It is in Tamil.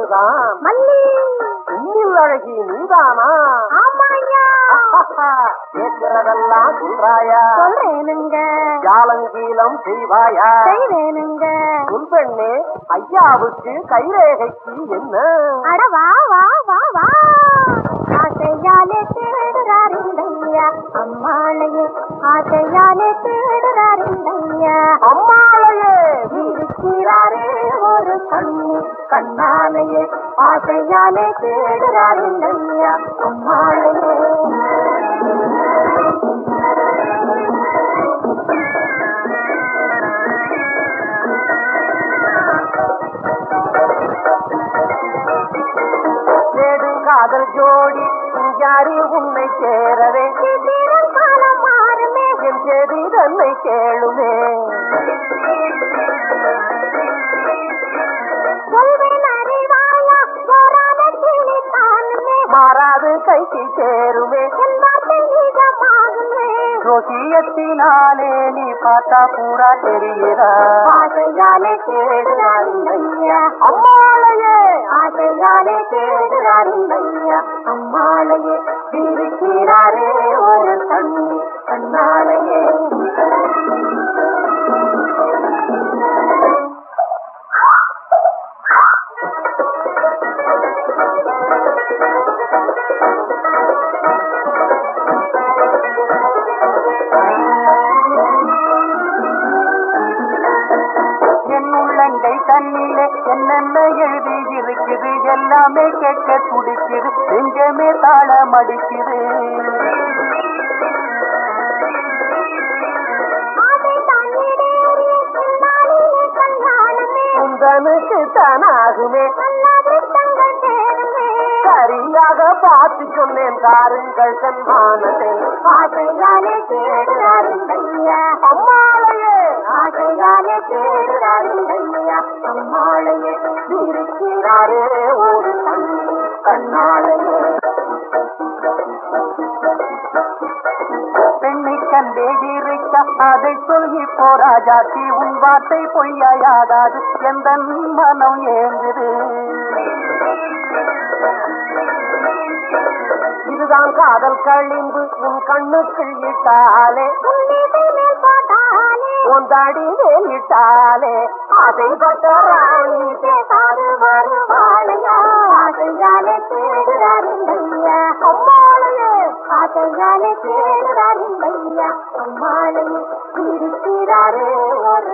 பேருதான் மல்லி உண்மையில் அழகி நீதானா ஆமாய்யா கேட்கிறதெல்லாம் சொல்றாயா சொல்றேனுங்க ஜாலங்கீலம் செய்வாயா செய்வேனுங்க சொல் பெண்ணே ஐயாவுக்கு கைரேகைக்கு என்ன அட வா வா வா வா ஆசையாலே தேடுறார் இந்தையா அம்மாளையே ஆசையாலே தேடுறார் இந்தையா அம்மாளையே இருக்கிறாரே ஒரு கண்ணு கண்ணாலேயே ஆசையாலே தேடுறார் இந்தையா அம்மாளையே தேடும் காதல் ஜோடி யாரு உன்னை சேரவே சீக்கிரம் காலம் மாறுமே என் செடி தன்னை கேளுமே சொல்வேன் அறிவாயா போராத கிளி தானுமே மாறாது கைக்கு சேருமே என் வார்த்தை நிஜமாகுமே ரோசியத்தினாலே நீ பார்த்தா பூரா தெரியுதா ஆசையாலே தேடுறார் இந்தையா அம்மாளையே ஆசையாலே தேடுறார் இந்தையா அம்மாளையே இருக்கிறாரே ஒரு கண்ணி கண்ணாலேயே என் உள்ளங்கை தண்ணிலே என்னென்ன எழுதி இருக்குது எல்லாமே கேட்க துடிக்குது நெஞ்சமே தாளம் அடிக்குது ஆசை தண்ணீரேறி என்னாலே கல்யாணமே உந்தனுக்கு தானாகுமே அல்லாது தங்கள் தேருமே சரியாக பார்த்து சொன்னேன் தாருங்கள் சன்மானத்தை ஆசையாலே தேடுறார் இந்தையா அம்மாளையே ஆசையாலே தேடுறார் இந்தையா அம்மாளையே இருக்கிறாரே ஒரு கண்ணி கண்ணாளையே பெண்ணை கண்டே இருக்க அதை சொல்லி போராஜாத்தி உன் வார்த்தை பொய்யாயாகாது எந்த மனம் ஏங்குது இதுதான் காதல் களிம்பு உன் கண்ணுக்குள் இட்டாலே உன்னிதை மேல் போட்டாலே உன் தாடி மேல் இட்டாலே ஆசைப்பட்ட ராணி பேசாது வருவாளையா ஆசையாலே தேடுறார் இந்தையா அம்மாளையே ஆசையாலே தேடுறார் இந்தையா அம்மாளையே இருக்கிறாரே ஒரு